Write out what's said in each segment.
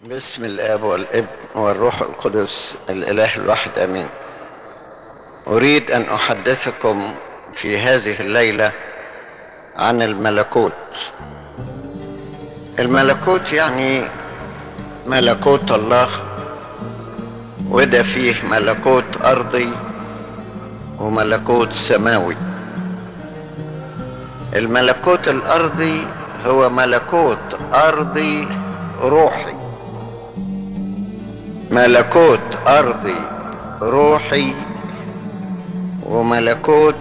باسم الاب والابن والروح القدس الاله الواحد امين اريد ان احدثكم في هذه الليله عن الملكوت الملكوت يعني ملكوت الله وده فيه ملكوت ارضي وملكوت سماوي الملكوت الارضي هو ملكوت ارضي روحي ملكوت ارضي روحي وملكوت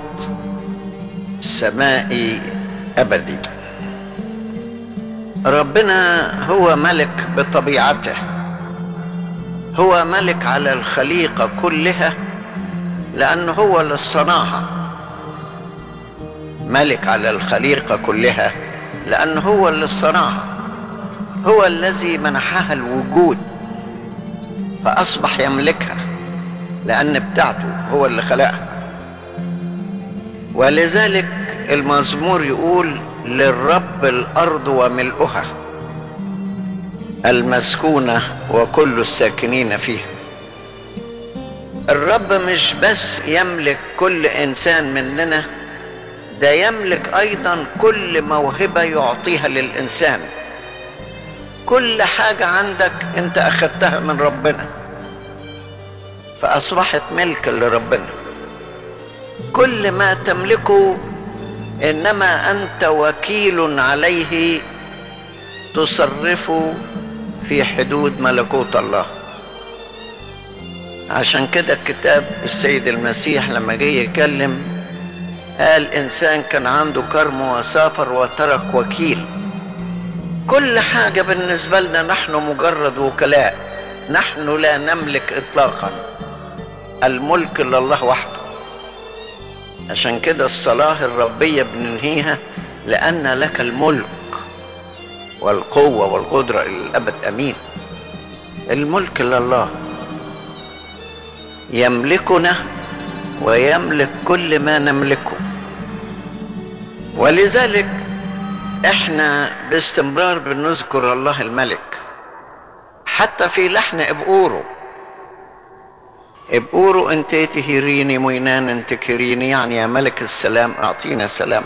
سمائي ابدي ربنا هو ملك بطبيعته هو ملك على الخليقه كلها لانه هو اللي صنعها ملك على الخليقه كلها لانه هو اللي صنعها هو الذي منحها الوجود فأصبح يملكها لأن بتاعته هو اللي خلقها ولذلك المزمور يقول للرب الأرض وملؤها المسكونة وكل الساكنين فيها الرب مش بس يملك كل إنسان مننا ده يملك أيضا كل موهبة يعطيها للإنسان كل حاجة عندك انت اخدتها من ربنا فاصبحت ملك لربنا كل ما تملكه انما انت وكيل عليه تصرفه في حدود ملكوت الله عشان كده الكتاب السيد المسيح لما جه يتكلم قال انسان كان عنده كرم وسافر وترك وكيل كل حاجة بالنسبة لنا نحن مجرد وكلاء نحن لا نملك إطلاقا الملك لله وحده عشان كده الصلاة الربية بننهيها لأن لك الملك والقوة والقدرة إلى الأبد أمين الملك لله يملكنا ويملك كل ما نملكه ولذلك احنا باستمرار بنذكر الله الملك حتى في لحن ابقوره ابقوره انت تهيريني مينان انت كريني يعني يا ملك السلام اعطينا سلام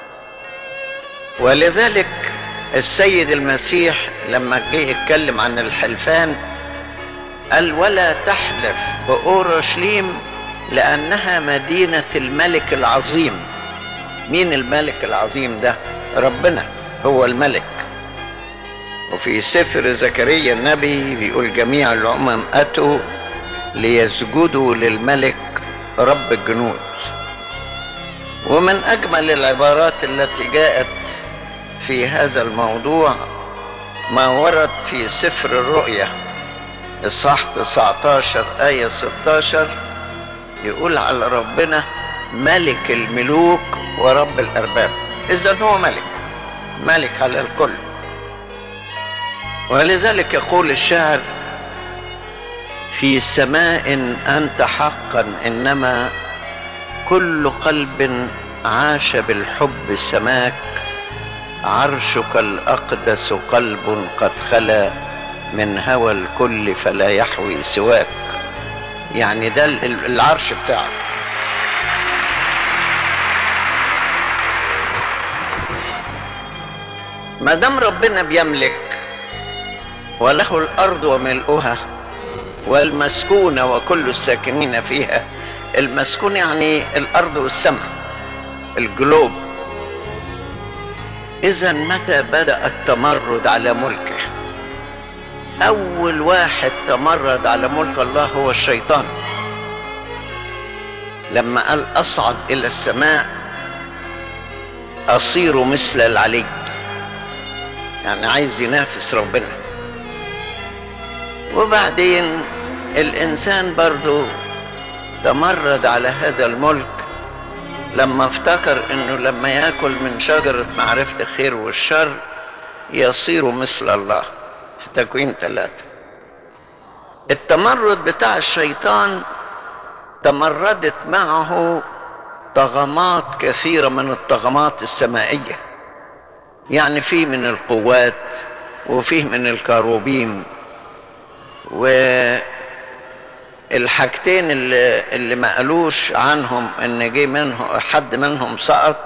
ولذلك السيد المسيح لما جه يتكلم عن الحلفان قال ولا تحلف بأورشليم لأنها مدينة الملك العظيم مين الملك العظيم ده ربنا هو الملك وفي سفر زكريا النبي بيقول جميع الأمم أتوا ليسجدوا للملك رب الجنود ومن أجمل العبارات التي جاءت في هذا الموضوع ما ورد في سفر الرؤيا إصحاح 19 آية 16 يقول على ربنا ملك الملوك ورب الأرباب إذا هو ملك ملك على الكل ولذلك يقول الشاعر في سماء أنت حقا إنما كل قلب عاش بالحب سماك عرشك الأقدس قلب قد خلا من هوى الكل فلا يحوي سواك يعني ده العرش بتاعك ما دام ربنا بيملك وله الارض وملؤها والمسكونه وكل الساكنين فيها المسكون يعني الارض والسماء الجلوب اذا متى بدا التمرد على ملكه اول واحد تمرد على ملك الله هو الشيطان لما قال اصعد الى السماء اصير مثل العلي يعني عايز ينافس ربنا وبعدين الانسان برضو تمرد على هذا الملك لما افتكر انه لما ياكل من شجرة معرفة الخير والشر يصير مثل الله في تكوين ثلاثة التمرد بتاع الشيطان تمردت معه طغمات كثيرة من الطغمات السمائية يعني فيه من القوات وفيه من الكروبيم والحاجتين اللي, اللي ما قالوش عنهم ان جه منهم حد منهم سقط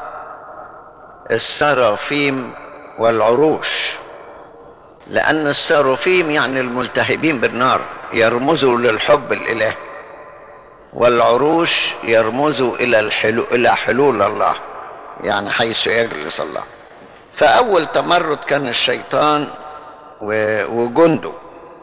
السرافيم والعروش لأن السرافيم يعني الملتهبين بالنار يرمزوا للحب الإلهي والعروش يرمزوا إلى الحلو إلى حلول الله يعني حيث يجلس الله فأول تمرد كان الشيطان وجنده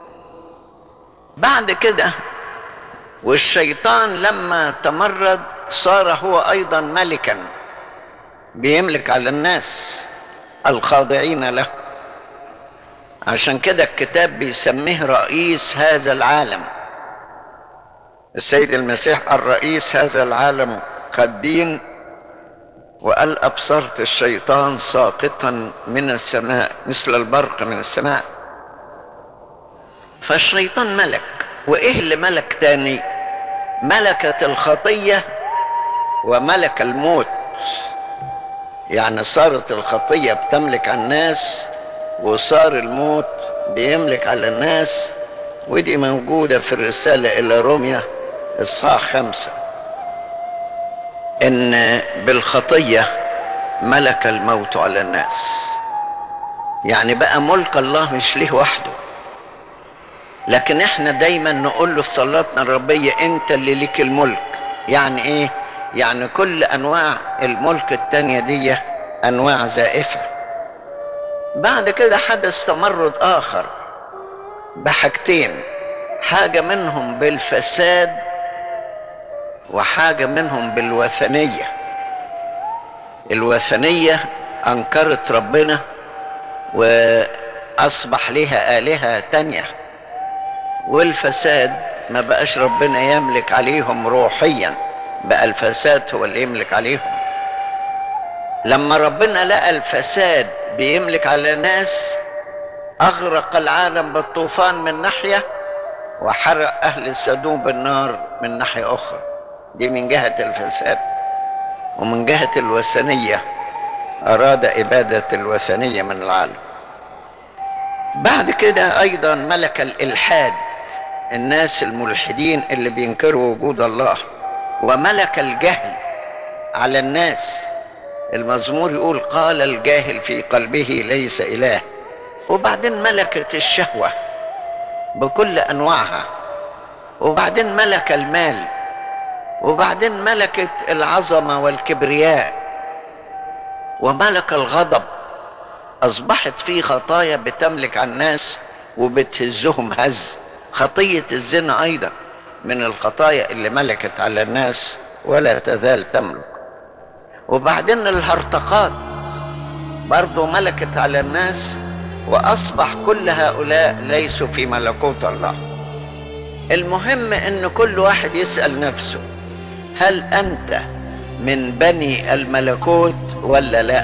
بعد كده والشيطان لما تمرد صار هو أيضا ملكا بيملك على الناس الخاضعين له عشان كده الكتاب بيسميه رئيس هذا العالم السيد المسيح الرئيس هذا العالم قد دين وقال أبصرت الشيطان ساقطا من السماء مثل البرق من السماء فالشيطان ملك وإيه اللي ملك تاني ملكة الخطية وملك الموت يعني صارت الخطية بتملك على الناس وصار الموت بيملك على الناس ودي موجودة في الرسالة إلى روميا إصحاح خمسة إن بالخطية ملك الموت على الناس يعني بقى ملك الله مش ليه وحده لكن احنا دايما نقول له في صلاتنا الربية انت اللي ليك الملك يعني ايه يعني كل انواع الملك التانية دي انواع زائفة بعد كده حدث تمرد اخر بحاجتين حاجة منهم بالفساد وحاجة منهم بالوثنية الوثنية انكرت ربنا واصبح لها الهة تانية والفساد ما بقاش ربنا يملك عليهم روحيا بقى الفساد هو اللي يملك عليهم لما ربنا لقى الفساد بيملك على ناس اغرق العالم بالطوفان من ناحية وحرق اهل سدوم بالنار من ناحية اخرى دي من جهة الفساد ومن جهة الوثنية اراد ابادة الوثنية من العالم بعد كده ايضا ملك الالحاد الناس الملحدين اللي بينكروا وجود الله وملك الجهل على الناس المزمور يقول قال الجاهل في قلبه ليس اله وبعدين ملكت الشهوة بكل انواعها وبعدين ملك المال وبعدين ملكت العظمة والكبرياء وملك الغضب اصبحت في خطايا بتملك على الناس وبتهزهم هز خطية الزنا ايضا من الخطايا اللي ملكت على الناس ولا تزال تملك وبعدين الهرطقات برضو ملكت على الناس واصبح كل هؤلاء ليسوا في ملكوت الله المهم ان كل واحد يسأل نفسه هل انت من بني الملكوت ولا لا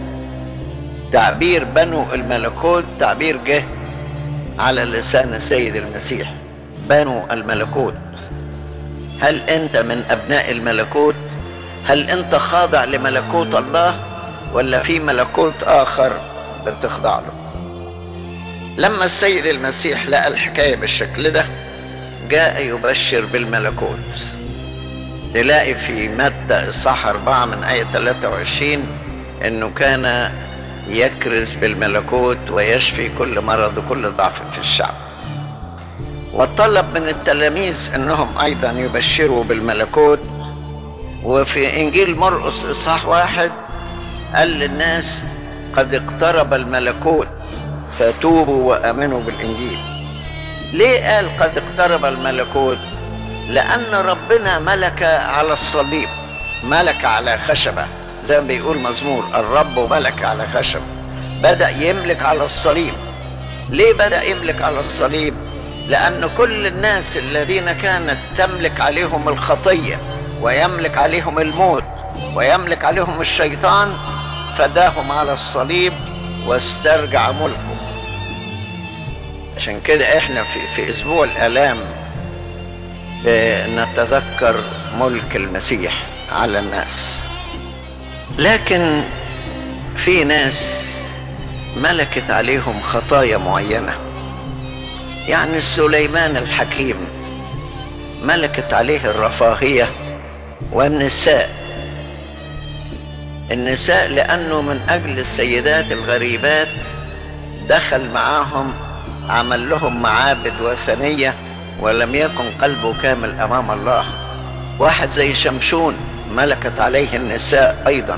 تعبير بنو الملكوت تعبير جه على لسان السيد المسيح بنو الملكوت هل انت من ابناء الملكوت هل انت خاضع لملكوت الله ولا في ملكوت اخر بتخضع له لما السيد المسيح لقى الحكاية بالشكل ده جاء يبشر بالملكوت تلاقي في متى إصحاح أربعة من آية 23 إنه كان يكرز بالملكوت ويشفي كل مرض وكل ضعف في الشعب وطلب من التلاميذ انهم ايضا يبشروا بالملكوت وفي انجيل مرقس اصحاح واحد قال للناس قد اقترب الملكوت فتوبوا وامنوا بالانجيل ليه قال قد اقترب الملكوت لان ربنا ملك على الصليب ملك على خشبه زي ما بيقول مزمور الرب ملك على خشبه بدا يملك على الصليب ليه بدا يملك على الصليب لأن كل الناس الذين كانت تملك عليهم الخطية ويملك عليهم الموت ويملك عليهم الشيطان فداهم على الصليب واسترجع ملكه عشان كده احنا في, في اسبوع الالام نتذكر ملك المسيح على الناس لكن في ناس ملكت عليهم خطايا معينه يعني سليمان الحكيم ملكت عليه الرفاهية والنساء النساء لأنه من أجل السيدات الغريبات دخل معاهم عمل لهم معابد وثنية ولم يكن قلبه كامل أمام الله واحد زي شمشون ملكت عليه النساء أيضا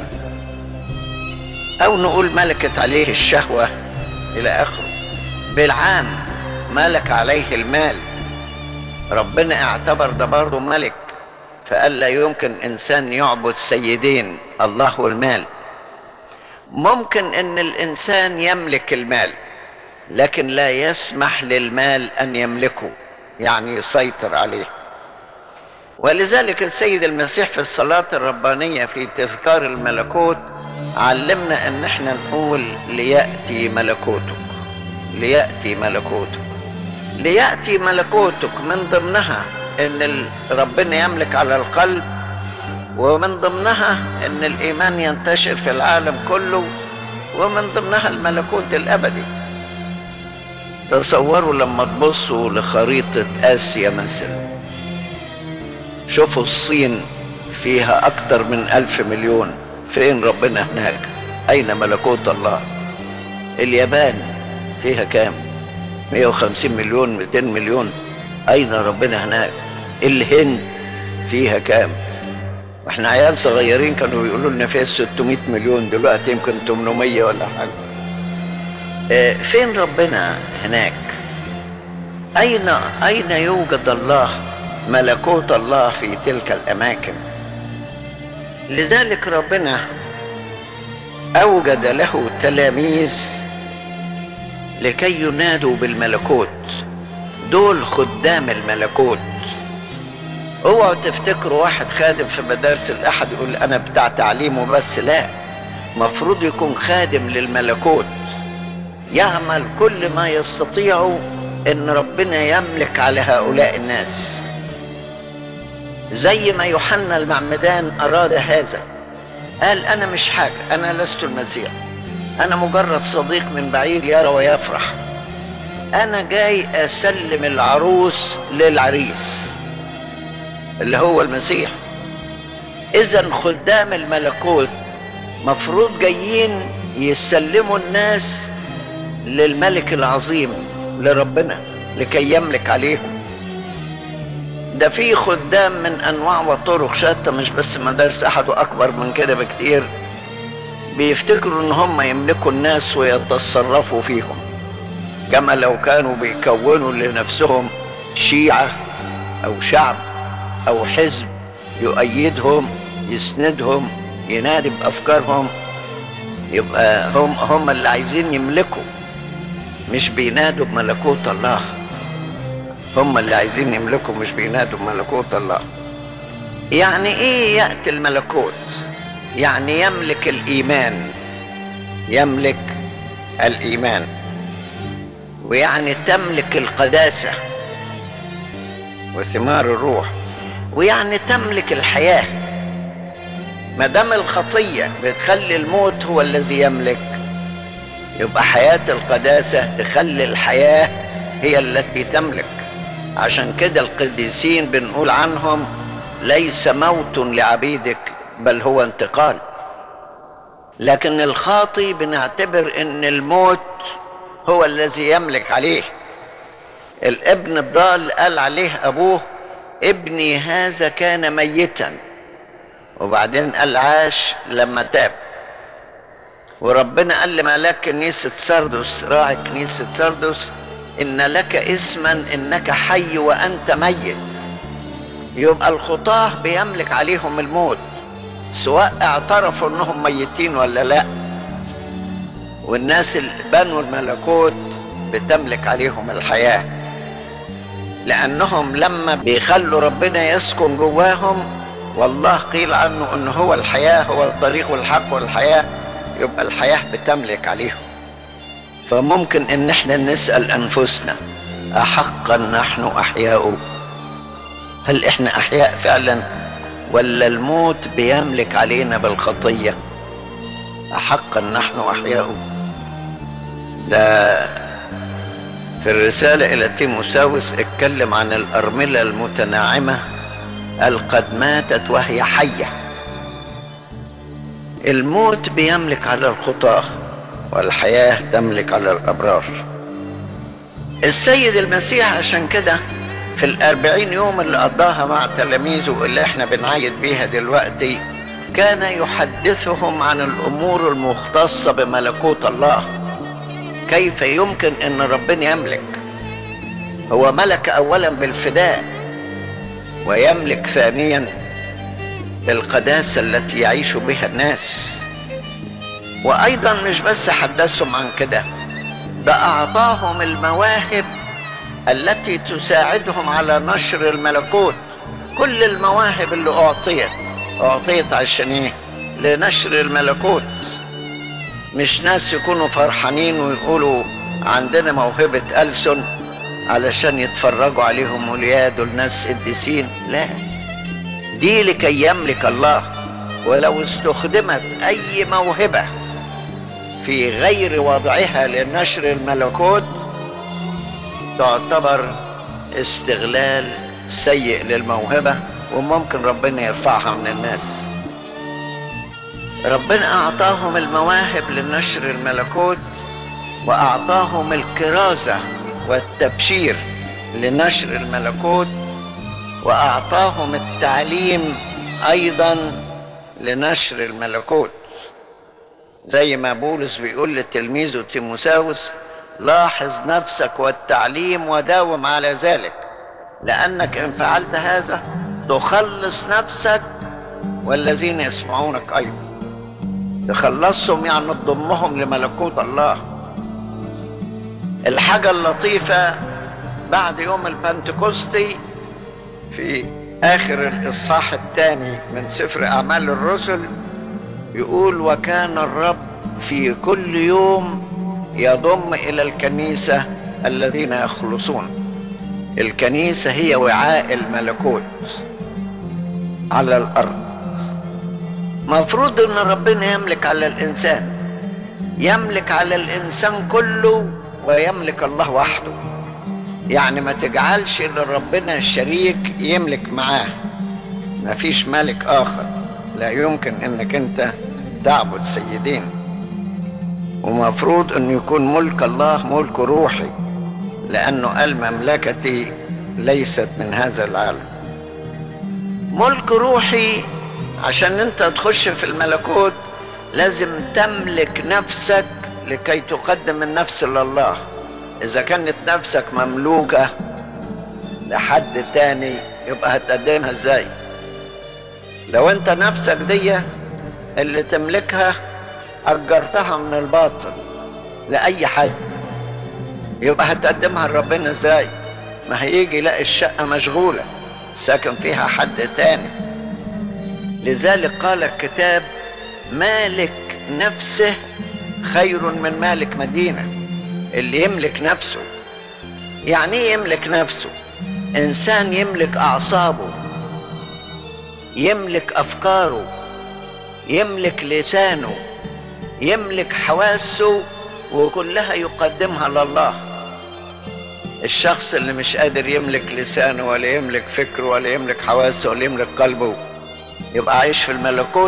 أو نقول ملكت عليه الشهوة إلى آخره بالعام ملك عليه المال ربنا اعتبر ده برضه ملك فقال لا يمكن إنسان يعبد سيدين الله والمال ممكن ان الانسان يملك المال لكن لا يسمح للمال ان يملكه يعني يسيطر عليه ولذلك السيد المسيح في الصلاة الربانية في تذكار الملكوت علمنا ان احنا نقول ليأتي ملكوتك ليأتي ملكوتك ليأتي ملكوتك من ضمنها ان ربنا يملك على القلب ومن ضمنها ان الايمان ينتشر في العالم كله ومن ضمنها الملكوت الابدي تصوروا لما تبصوا لخريطة اسيا مثلا شوفوا الصين فيها اكتر من الف مليون فين ربنا هناك اين ملكوت الله اليابان فيها كام 150 مليون 200 مليون اين ربنا هناك الهند فيها كام واحنا عيال صغيرين كانوا بيقولوا لنا فيها 600 مليون دلوقتي يمكن 800 ولا حاجه اه فين ربنا هناك اين اين يوجد الله ملكوت الله في تلك الاماكن لذلك ربنا اوجد له تلاميذ لكي ينادوا بالملكوت دول خدام الملكوت اوعوا تفتكروا واحد خادم في مدارس الاحد يقول انا بتاع تعليمه بس لا مفروض يكون خادم للملكوت يعمل كل ما يستطيع ان ربنا يملك على هؤلاء الناس زي ما يوحنا المعمدان اراد هذا قال انا مش حاجه انا لست المسيح انا مجرد صديق من بعيد يرى ويفرح انا جاي اسلم العروس للعريس اللي هو المسيح اذا خدام الملكوت مفروض جايين يسلموا الناس للملك العظيم لربنا لكي يملك عليهم ده في خدام من انواع وطرق شتى مش بس مدارس احد واكبر من كده بكتير بيفتكروا ان هم يملكوا الناس ويتصرفوا فيهم كما لو كانوا بيكونوا لنفسهم شيعة او شعب او حزب يؤيدهم يسندهم ينادي بافكارهم يبقى هم هم اللي عايزين يملكوا مش بينادوا بملكوت الله هم اللي عايزين يملكوا مش بينادوا بملكوت الله يعني ايه ياتي الملكوت يعني يملك الايمان يملك الايمان ويعني تملك القداسه وثمار الروح ويعني تملك الحياه ما دام الخطيه بتخلي الموت هو الذي يملك يبقى حياه القداسه تخلي الحياه هي التي تملك عشان كده القديسين بنقول عنهم ليس موت لعبيدك بل هو انتقال لكن الخاطي بنعتبر ان الموت هو الذي يملك عليه الابن الضال قال عليه ابوه ابني هذا كان ميتا وبعدين قال عاش لما تاب وربنا قال لملاك كنيسة سردس راعي كنيسة سردس إن لك اسما إنك حي وأنت ميت يبقى الخطاة بيملك عليهم الموت سواء اعترفوا انهم ميتين ولا لا والناس اللي بنوا الملكوت بتملك عليهم الحياة لأنهم لما بيخلوا ربنا يسكن جواهم والله قيل عنه أنه هو الحياة هو الطريق والحق والحياة يبقى الحياة بتملك عليهم فممكن ان احنا نسأل انفسنا احقا نحن احياء هل احنا احياء فعلا ولا الموت بيملك علينا بالخطية احقا نحن احياء ده في الرسالة إلى تيموساوس اتكلم عن الأرملة المتناعمة القد ماتت وهي حية الموت بيملك على الخطاة والحياة تملك على الأبرار السيد المسيح عشان كده في الأربعين يوم اللي قضاها مع تلاميذه اللي احنا بنعيد بيها دلوقتي كان يحدثهم عن الأمور المختصة بملكوت الله كيف يمكن ان ربنا يملك هو ملك اولا بالفداء ويملك ثانيا بالقداسة التي يعيش بها الناس وايضا مش بس حدثهم عن كده ده اعطاهم المواهب التي تساعدهم على نشر الملكوت كل المواهب اللي اعطيت اعطيت عشان ايه لنشر الملكوت مش ناس يكونوا فرحانين ويقولوا عندنا موهبة ألسن علشان يتفرجوا عليهم ولياد الناس قديسين لا دي لكي يملك الله ولو استخدمت أي موهبة في غير وضعها لنشر الملكوت تعتبر استغلال سيء للموهبة وممكن ربنا يرفعها من الناس ربنا أعطاهم المواهب لنشر الملكوت وأعطاهم الكرازة والتبشير لنشر الملكوت وأعطاهم التعليم أيضا لنشر الملكوت زي ما بولس بيقول لتلميذه تيموساوس لاحظ نفسك والتعليم وداوم على ذلك لأنك إن فعلت هذا تخلص نفسك والذين يسمعونك أيضا تخلصهم يعني تضمهم لملكوت الله الحاجة اللطيفة بعد يوم البنتكوستي في آخر الإصحاح الثاني من سفر أعمال الرسل يقول وكان الرب في كل يوم يضم إلى الكنيسة الذين يخلصون الكنيسة هي وعاء الملكوت على الأرض مفروض ان ربنا يملك على الانسان يملك على الانسان كله ويملك الله وحده يعني ما تجعلش لربنا الشريك يملك معاه ما فيش ملك اخر لا يمكن انك انت تعبد سيدين ومفروض انه يكون ملك الله ملك روحي لانه قال مملكتي ليست من هذا العالم ملك روحي عشان انت تخش في الملكوت لازم تملك نفسك لكي تقدم النفس لله اذا كانت نفسك مملوكة لحد تاني يبقى هتقدمها ازاي لو انت نفسك دي اللي تملكها اجرتها من الباطل لاي حد يبقى هتقدمها لربنا ازاي ما هيجي يلاقي الشقة مشغولة ساكن فيها حد تاني لذلك قال الكتاب مالك نفسه خير من مالك مدينة اللي يملك نفسه يعني ايه يملك نفسه انسان يملك اعصابه يملك افكاره يملك لسانه يملك حواسه وكلها يقدمها لله الشخص اللي مش قادر يملك لسانه ولا يملك فكره ولا يملك حواسه ولا يملك قلبه يبقى عايش في الملكوت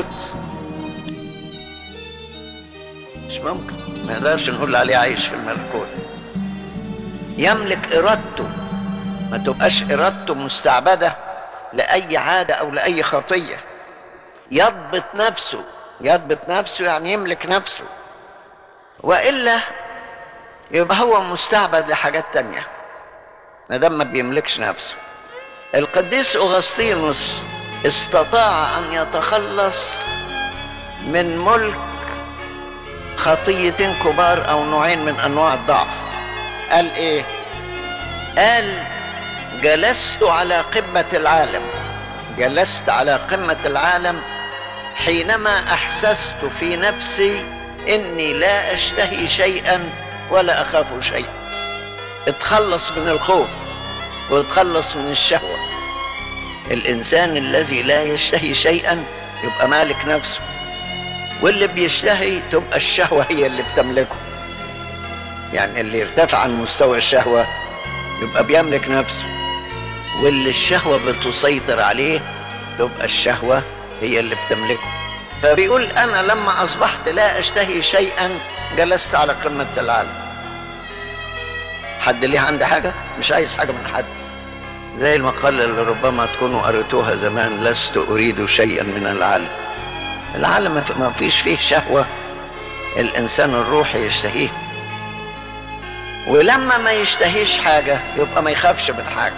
مش ممكن ما نقدرش نقول عليه عايش في الملكوت يملك ارادته ما تبقاش ارادته مستعبده لاي عاده او لاي خطيه يضبط نفسه يضبط نفسه يعني يملك نفسه والا يبقى هو مستعبد لحاجات تانية ما دام ما بيملكش نفسه القديس اغسطينوس استطاع ان يتخلص من ملك خطيتين كبار او نوعين من انواع الضعف قال ايه قال جلست على قمة العالم جلست على قمة العالم حينما احسست في نفسي اني لا اشتهي شيئا ولا اخاف شيئا اتخلص من الخوف واتخلص من الشهوه الانسان الذي لا يشتهي شيئا يبقى مالك نفسه واللي بيشتهي تبقى الشهوه هي اللي بتملكه يعني اللي يرتفع عن مستوى الشهوة يبقى بيملك نفسه واللي الشهوة بتسيطر عليه تبقى الشهوة هي اللي بتملكه فبيقول أنا لما أصبحت لا أشتهي شيئا جلست على قمة العالم حد ليه عندي حاجة مش عايز حاجة من حد زي المقالة اللي ربما تكونوا قريتوها زمان لست أريد شيئا من العالم العالم ما فيش فيه شهوة الإنسان الروحي يشتهيه ولما ما يشتهيش حاجة يبقى ما يخافش من حاجة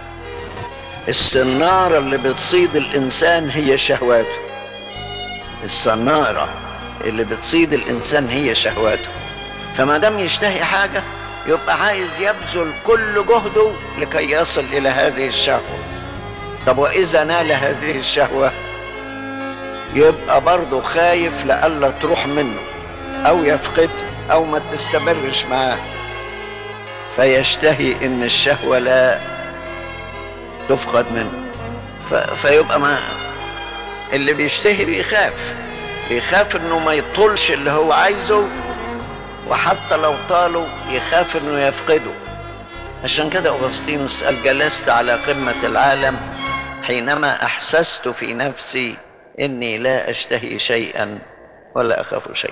السنارة اللي بتصيد الإنسان هي شهواته السنارة اللي بتصيد الإنسان هي شهواته فما دام يشتهي حاجة يبقى عايز يبذل كل جهده لكي يصل إلى هذه الشهوة طب وإذا نال هذه الشهوة يبقى برضه خايف لألا تروح منه أو يفقد أو ما تستمرش معاه فيشتهي إن الشهوة لا تفقد منه ف... فيبقى ما اللي بيشتهي بيخاف بيخاف انه ما يطولش اللي هو عايزه وحتى لو طاله يخاف انه يفقده عشان كده اغسطينوس قال جلست على قمة العالم حينما احسست في نفسي اني لا اشتهي شيئا ولا اخاف شيئا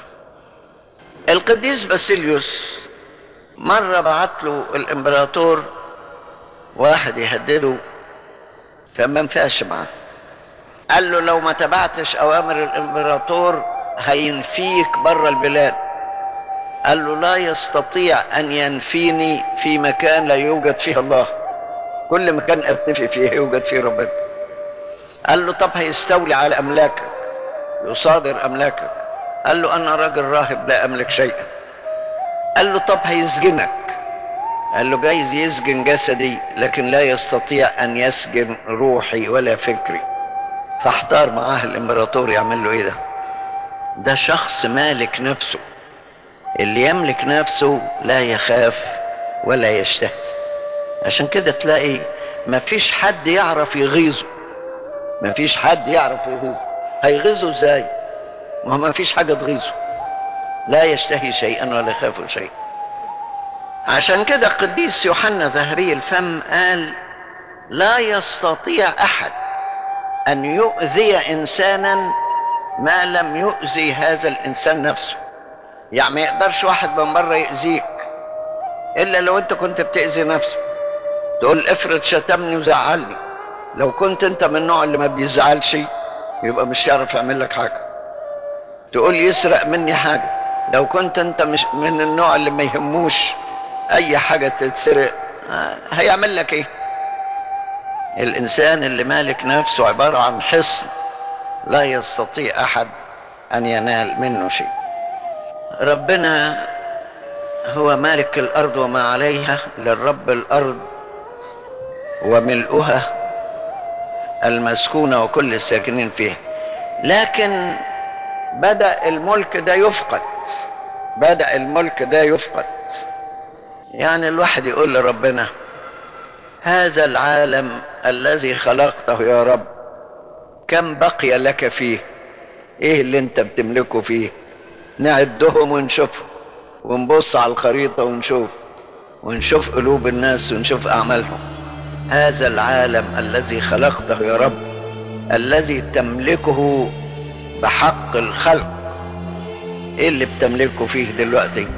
القديس باسيليوس مرة بعت له الامبراطور واحد يهدده فما نفعش معاه قال له لو ما تبعتش اوامر الامبراطور هينفيك بره البلاد قال له لا يستطيع ان ينفيني في مكان لا يوجد فيه الله كل مكان ارتفي فيه يوجد فيه ربنا قال له طب هيستولي على املاكك يصادر املاكك قال له انا راجل راهب لا املك شيئا قال له طب هيسجنك قال له جايز يسجن جسدي لكن لا يستطيع ان يسجن روحي ولا فكري فاحتار معاه الامبراطور يعمل له ايه ده ده شخص مالك نفسه اللي يملك نفسه لا يخاف ولا يشتهي عشان كده تلاقي مفيش حد يعرف يغيظه مفيش حد يعرف يغيظه هيغيظه ازاي ما هو مفيش حاجه تغيظه لا يشتهي شيئا ولا يخاف شيئا عشان كده القديس يوحنا ذهبي الفم قال لا يستطيع احد ان يؤذي انسانا ما لم يؤذي هذا الانسان نفسه يعني ما يقدرش واحد من بره يأذيك الا لو انت كنت بتأذي نفسك تقول افرض شتمني وزعلني لو كنت انت من النوع اللي ما بيزعلش يبقى مش هيعرف يعمل لك حاجه تقول يسرق مني حاجه لو كنت انت مش من النوع اللي ما يهموش اي حاجه تتسرق هيعمل لك ايه الانسان اللي مالك نفسه عباره عن حصن لا يستطيع احد ان ينال منه شيء ربنا هو مالك الارض وما عليها للرب الارض وملؤها المسكونه وكل الساكنين فيها لكن بدا الملك ده يفقد بدا الملك ده يفقد يعني الواحد يقول لربنا هذا العالم الذي خلقته يا رب كم بقي لك فيه ايه اللي انت بتملكه فيه نعدهم ونشوفهم ونبص على الخريطة ونشوف ونشوف قلوب الناس ونشوف أعمالهم هذا العالم الذي خلقته يا رب الذي تملكه بحق الخلق ايه اللي بتملكه فيه دلوقتي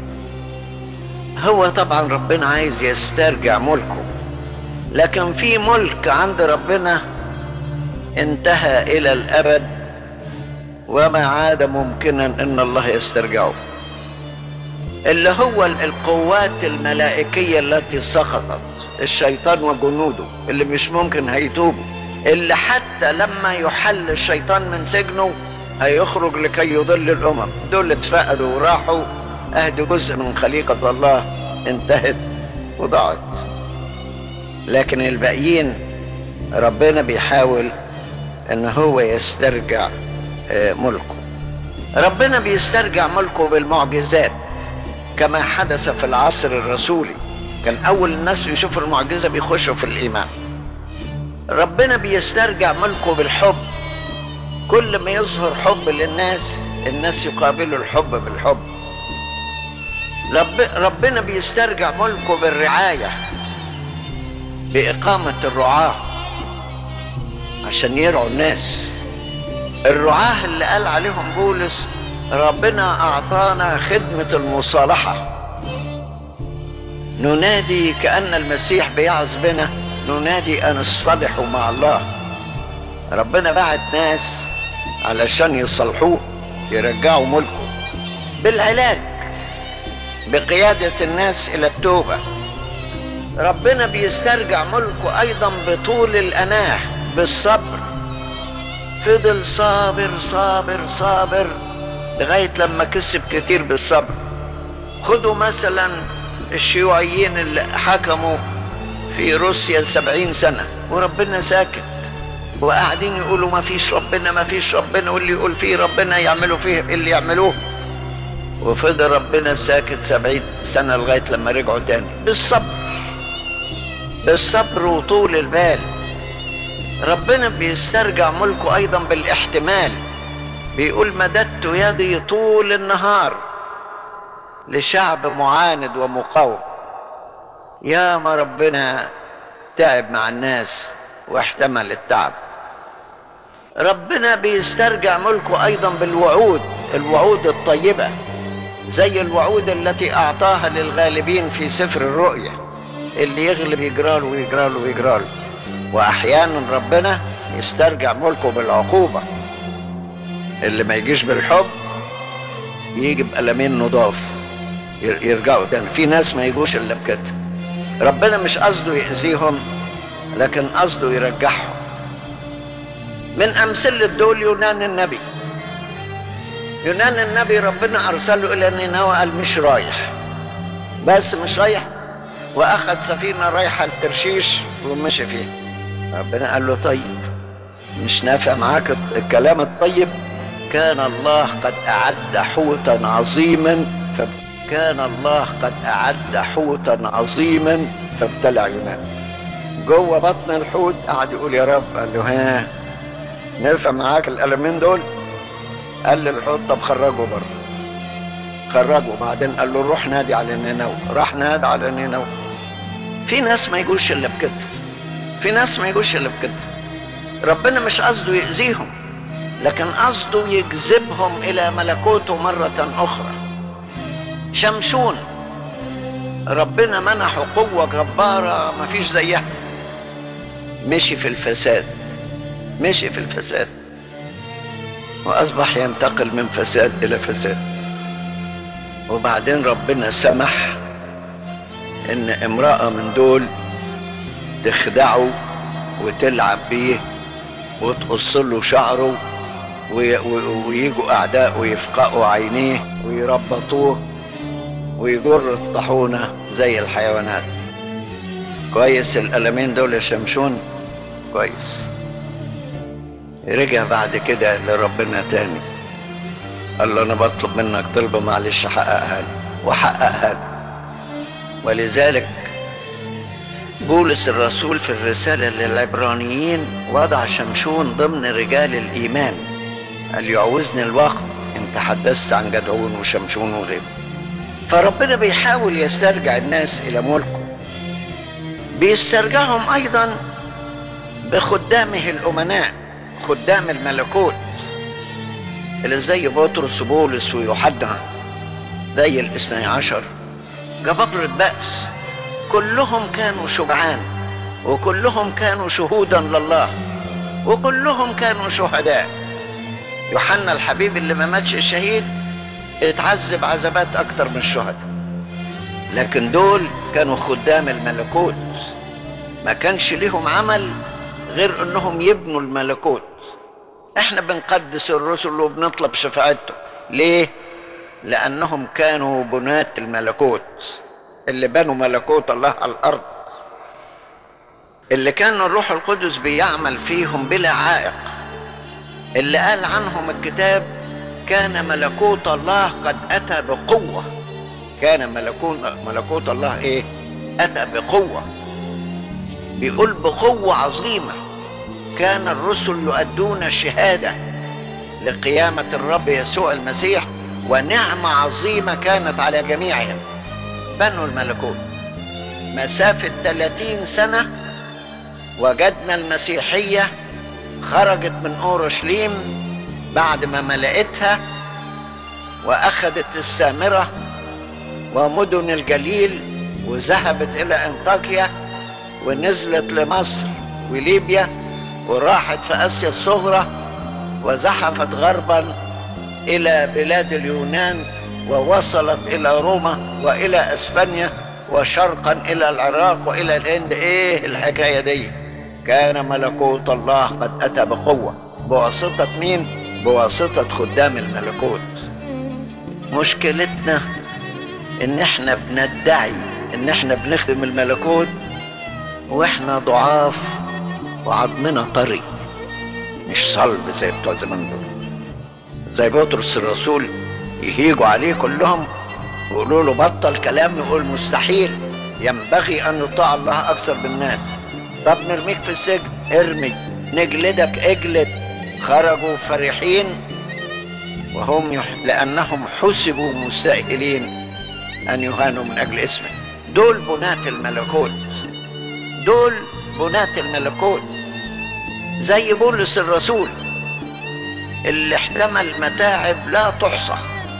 هو طبعا ربنا عايز يسترجع ملكه لكن في ملك عند ربنا انتهى الى الابد وما عاد ممكنا ان الله يسترجعه اللي هو القوات الملائكية التي سقطت الشيطان وجنوده اللي مش ممكن هيتوبوا اللي حتى لما يحل الشيطان من سجنه هيخرج لكي يضل الامم دول اتفقدوا وراحوا اهدوا جزء من خليقة الله انتهت وضاعت لكن الباقيين ربنا بيحاول ان هو يسترجع ملكه ربنا بيسترجع ملكه بالمعجزات كما حدث في العصر الرسولي كان اول الناس يشوفوا المعجزة بيخشوا في الايمان ربنا بيسترجع ملكه بالحب كل ما يظهر حب للناس الناس يقابلوا الحب بالحب رب ربنا بيسترجع ملكه بالرعاية بإقامة الرعاة عشان يرعوا الناس الرعاة اللي قال عليهم بولس ربنا أعطانا خدمة المصالحة ننادي كأن المسيح بيعظ بنا ننادي أن اصطلحوا مع الله ربنا بعت ناس علشان يصلحوه يرجعوا ملكه بالعلاج بقيادة الناس إلى التوبة ربنا بيسترجع ملكه أيضا بطول الأناه بالصبر فضل صابر صابر صابر لغاية لما كسب كتير بالصبر خدوا مثلا الشيوعيين اللي حكموا في روسيا سبعين سنة وربنا ساكت وقاعدين يقولوا ما فيش ربنا ما فيش ربنا واللي يقول فيه ربنا يعملوا فيه اللي يعملوه وفضل ربنا ساكت سبعين سنة لغاية لما رجعوا تاني بالصبر بالصبر وطول البال ربنا بيسترجع ملكه أيضا بالاحتمال بيقول مددت يدي طول النهار لشعب معاند ومقاوم يا ما ربنا تعب مع الناس واحتمل التعب ربنا بيسترجع ملكه ايضا بالوعود الوعود الطيبه زي الوعود التي اعطاها للغالبين في سفر الرؤيا اللي يغلب يجراله ويجراله ويجراله واحيانا ربنا يسترجع ملكه بالعقوبه اللي ما يجيش بالحب يجي بألمين نضاف يرجعوا تاني في ناس ما يجوش الا بكده ربنا مش قصده يأذيهم لكن قصده يرجعهم من أمثلة دول يونان النبي يونان النبي ربنا أرسله إلى نينوى قال مش رايح بس مش رايح وأخذ سفينة رايحة لترشيش ومشي فيها ربنا قال له طيب مش نافع معاك الكلام الطيب كان الله قد أعد حوتا عظيما كان الله قد أعد حوتا عظيما فابتلع يونان جوه بطن الحوت قعد يقول يا رب قال له ها نرفع معاك القلمين دول قال للحوت طب خرجه بره خرجه بعدين قال له روح نادي على نينوى راح نادي على نينوى في ناس ما يجوش الا بكده في ناس ما يجوش الا بكده ربنا مش قصده يأذيهم لكن قصده يجذبهم الى ملكوته مرة اخرى شمشون ربنا منحه قوة جبارة ما فيش زيها مشي في الفساد مشي في الفساد وأصبح ينتقل من فساد إلى فساد وبعدين ربنا سمح إن امرأة من دول تخدعه وتلعب بيه وتقص له شعره ويجوا أعداء ويفقئوا عينيه ويربطوه ويجر الطاحونة زي الحيوانات كويس القلمين دول يا شمشون كويس رجع بعد كده لربنا تاني قال له انا بطلب منك طلبة معلش حققها لي وحققها لي ولذلك بولس الرسول في الرسالة للعبرانيين وضع شمشون ضمن رجال الإيمان قال يعوزني الوقت إن تحدثت عن جدعون وشمشون وغيره فربنا بيحاول يسترجع الناس إلى ملكه بيسترجعهم أيضا بخدامه الأمناء خدام الملكوت اللي زي بطرس وبولس ويوحنا زي الاثني عشر جبابرة بأس كلهم كانوا شجعان وكلهم كانوا شهودا لله وكلهم كانوا شهداء يوحنا الحبيب اللي ما ماتش شهيد اتعذب عذابات اكتر من الشهداء لكن دول كانوا خدام الملكوت ما كانش ليهم عمل غير انهم يبنوا الملكوت احنا بنقدس الرسل وبنطلب شفاعته ليه لانهم كانوا بناة الملكوت اللي بنوا ملكوت الله على الارض اللي كان الروح القدس بيعمل فيهم بلا عائق اللي قال عنهم الكتاب كان ملكوت الله قد اتى بقوه كان ملكوت ملكوت الله ايه اتى بقوه بيقول بقوه عظيمه كان الرسل يؤدون الشهاده لقيامه الرب يسوع المسيح ونعمه عظيمه كانت على جميعهم بنوا الملكوت مسافة 30 سنة وجدنا المسيحية خرجت من أورشليم بعد ما ملأتها وأخذت السامرة ومدن الجليل وذهبت إلى أنطاكيا ونزلت لمصر وليبيا وراحت في آسيا الصغرى وزحفت غربا إلى بلاد اليونان ووصلت إلى روما وإلى أسبانيا وشرقا إلى العراق وإلى الهند إيه الحكاية دي كان ملكوت الله قد أتى بقوة بواسطة مين؟ بواسطة خدام الملكوت مشكلتنا إن إحنا بندعي إن إحنا بنخدم الملكوت وإحنا ضعاف وعظمنا طري مش صلب زي بتوع زمان دول زي بطرس الرسول يهيجوا عليه كلهم ويقولوا له بطل كلام يقول مستحيل ينبغي ان يطاع الله اكثر بالناس طب نرميك في السجن ارمي نجلدك اجلد خرجوا فرحين وهم يح... لانهم حسبوا مستاهلين ان يهانوا من اجل اسمه دول بناة الملكوت دول بناة الملكوت زي بولس الرسول اللي احتمل متاعب لا تحصى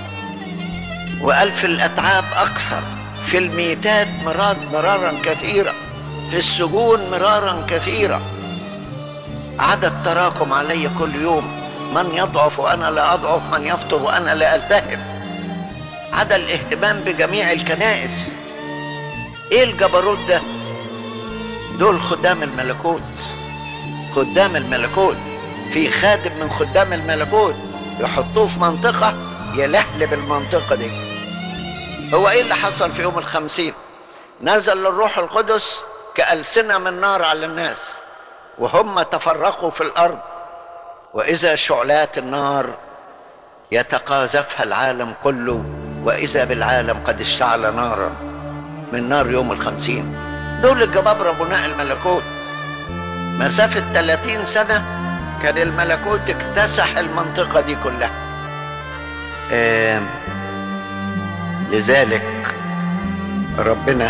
وألف الأتعاب أكثر في الميتات مراد مرارا كثيرا في السجون مرارا كثيرا عدد تراكم علي كل يوم من يضعف وأنا لا أضعف من يفطر وأنا لا ألتهب عدا الاهتمام بجميع الكنائس ايه الجبروت ده دول خدام الملكوت خدام الملكوت في خادم من خدام الملكوت يحطوه في منطقة يلهلب المنطقة دي هو ايه اللي حصل في يوم الخمسين نزل الروح القدس كألسنة من نار على الناس وهم تفرقوا في الأرض وإذا شعلات النار يتقاذفها العالم كله وإذا بالعالم قد اشتعل نارا من نار يوم الخمسين دول الجبابرة بناء الملكوت مسافة 30 سنة كان الملكوت اكتسح المنطقة دي كلها آه لذلك ربنا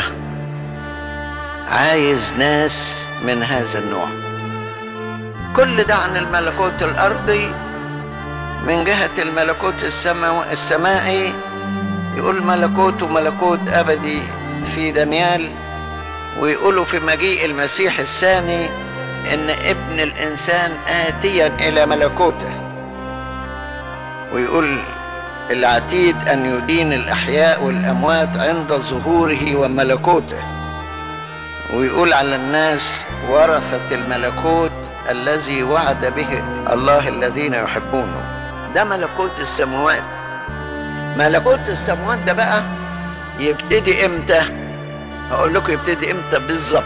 عايز ناس من هذا النوع كل ده عن الملكوت الأرضي من جهة الملكوت السماوي السمائي يقول ملكوت ملكوت أبدي في دانيال ويقولوا في مجيء المسيح الثاني ان ابن الانسان اتيا الى ملكوته ويقول العتيد ان يدين الاحياء والاموات عند ظهوره وملكوته ويقول على الناس ورثة الملكوت الذي وعد به الله الذين يحبونه ده ملكوت السماوات ملكوت السماوات ده بقى يبتدي امتى هقول لكم يبتدي امتى بالظبط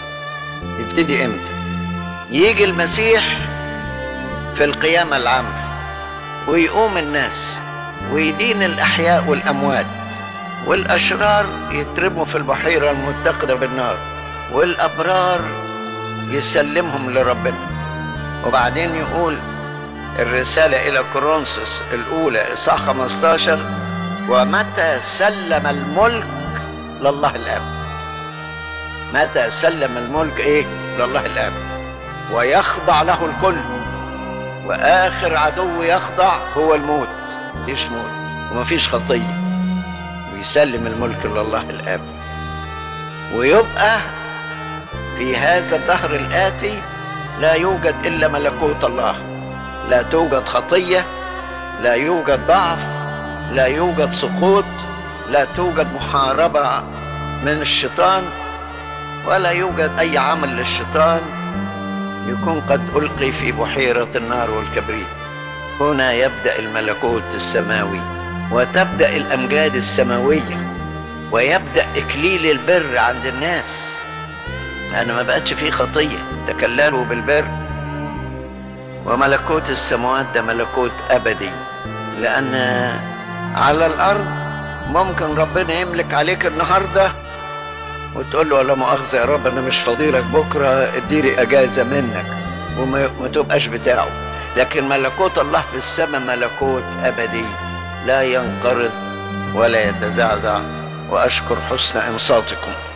يبتدي امتى يجي المسيح في القيامة العامة ويقوم الناس ويدين الأحياء والأموات والأشرار يترموا في البحيرة المتقدة بالنار والأبرار يسلمهم لربنا وبعدين يقول الرسالة إلى كورنثوس الأولى إصحاح 15 ومتى سلم الملك لله الآب متى سلم الملك إيه لله الآب ويخضع له الكل واخر عدو يخضع هو الموت مفيش موت ومفيش خطيه ويسلم الملك لله الاب ويبقى في هذا الدهر الاتي لا يوجد الا ملكوت الله لا توجد خطيه لا يوجد ضعف لا يوجد سقوط لا توجد محاربه من الشيطان ولا يوجد اي عمل للشيطان يكون قد ألقي في بحيرة النار والكبريت هنا يبدأ الملكوت السماوي وتبدأ الأمجاد السماوية ويبدأ إكليل البر عند الناس أنا ما بقتش فيه خطية تكللوا بالبر وملكوت السماوات ده ملكوت أبدي لأن على الأرض ممكن ربنا يملك عليك النهارده وتقول له ولا مؤاخذة يا رب أنا مش فضيلك بكرة اديني أجازة منك وما ما تبقاش بتاعه لكن ملكوت الله في السماء ملكوت أبدي لا ينقرض ولا يتزعزع واشكر حسن انصاتكم